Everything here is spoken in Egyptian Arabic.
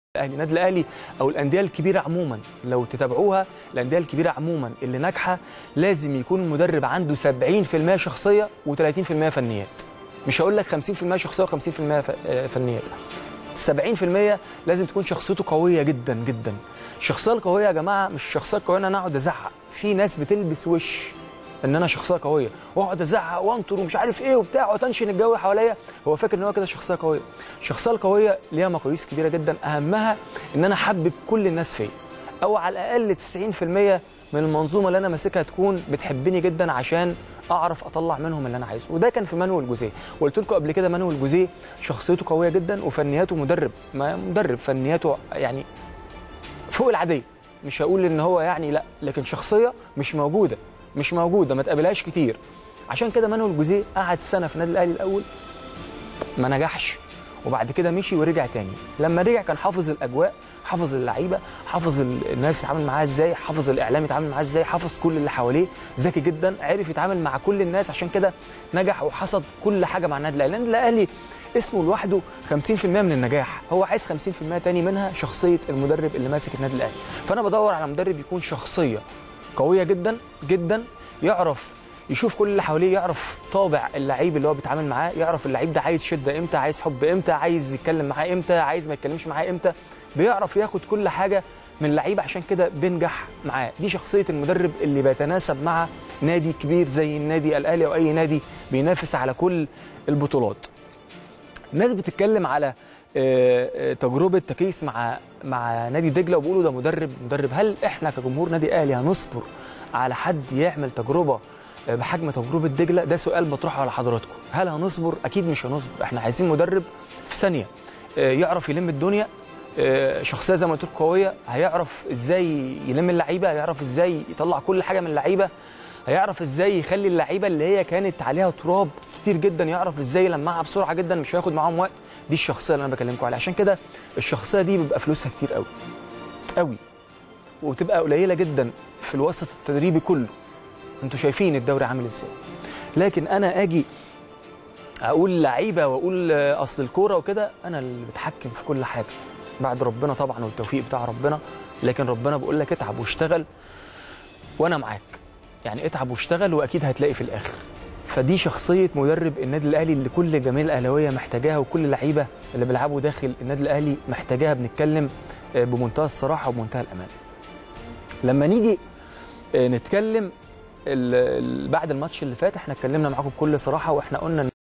الاهلي النادي الاهلي او الانديه الكبيره عموما لو تتابعوها الانديه الكبيره عموما اللي ناجحه لازم يكون المدرب عنده 70% شخصيه و30% فنيات مش هقول لك 50% شخصيه و50% فنيات 70% لازم تكون شخصيته قويه جدا جدا الشخصيه القويه يا جماعه مش الشخصيه القويه ان انا اقعد ازعق في ناس بتلبس وش ان انا شخصيه قويه واقعد ازعق وانطر ومش عارف ايه وبتاع وتنشن الجو حواليا هو فاكر ان هو كده شخصيه قويه الشخصيه القويه ليها مقاييس كبيره جدا اهمها ان انا احبب كل الناس فيا او على الاقل 90% من المنظومه اللي انا ماسكها تكون بتحبني جدا عشان اعرف اطلع منهم اللي انا عايزه وده كان في مانويل جوزيه وقلت لكم قبل كده مانويل جوزيه شخصيته قويه جدا وفنياته مدرب ما مدرب فنياته يعني فوق العاديه مش هقول ان هو يعني لا لكن شخصيه مش موجوده مش موجوده ما تقابلهاش كتير عشان كده مانويل جوزيه قعد سنه في النادي الاهلي الاول ما نجحش وبعد كده مشي ورجع تاني لما رجع كان حافظ الاجواء حافظ اللعيبه حافظ الناس يتعامل معاها ازاي حافظ الاعلام يتعامل معاه ازاي حافظ كل اللي حواليه ذكي جدا عرف يتعامل مع كل الناس عشان كده نجح وحصد كل حاجه مع النادي الاهلي النادي الاهلي اسمه لوحده 50% من النجاح هو عايز 50% تاني منها شخصيه المدرب اللي ماسك النادي الاهلي فانا بدور على مدرب يكون شخصيه قويه جدا جدا يعرف يشوف كل اللي حواليه يعرف طابع اللعيب اللي هو بيتعامل معاه يعرف اللعيب ده عايز شده امتى عايز حب امتى عايز يتكلم معاه امتى عايز ما يتكلمش معاه امتى بيعرف ياخد كل حاجه من اللعيب عشان كده بينجح معاه دي شخصيه المدرب اللي بيتناسب مع نادي كبير زي النادي الاهلي او اي نادي بينافس على كل البطولات الناس بتتكلم على تجربه تكيس مع مع نادي دجله وبيقولوا ده مدرب مدرب هل احنا كجمهور نادي اهلي هنصبر على حد يعمل تجربه بحجم تجربه دجله ده سؤال بطرحه على حضراتكم هل هنصبر اكيد مش هنصبر احنا عايزين مدرب في ثانيه يعرف يلم الدنيا شخصيه زي ما قلت قويه هيعرف ازاي يلم اللعيبه هيعرف ازاي يطلع كل حاجه من اللعيبه هيعرف ازاي يخلي اللعيبه اللي هي كانت عليها تراب كتير جدا يعرف ازاي يلمعها بسرعه جدا مش هياخد معاهم وقت دي الشخصيه اللي انا بكلمكم عليها عشان كده الشخصيه دي بيبقى فلوسها كتير قوي قوي وتبقى قليله جدا في الوسط التدريبي كله انتوا شايفين الدوري عامل ازاي لكن انا اجي اقول لعيبه واقول اصل الكوره وكده انا اللي بتحكم في كل حاجه بعد ربنا طبعا والتوفيق بتاع ربنا لكن ربنا بيقول لك اتعب واشتغل وانا معاك يعني اتعب واشتغل واكيد هتلاقي في الاخر فدي شخصيه مدرب النادي الاهلي اللي كل الجماهير الاهلاويه محتاجاها وكل اللعيبه اللي بيلعبوا داخل النادي الاهلي محتاجاها بنتكلم بمنتهى الصراحه وبمنتهى الامان لما نيجي نتكلم بعد الماتش اللي فات احنا اتكلمنا معاكم بكل صراحه واحنا قلنا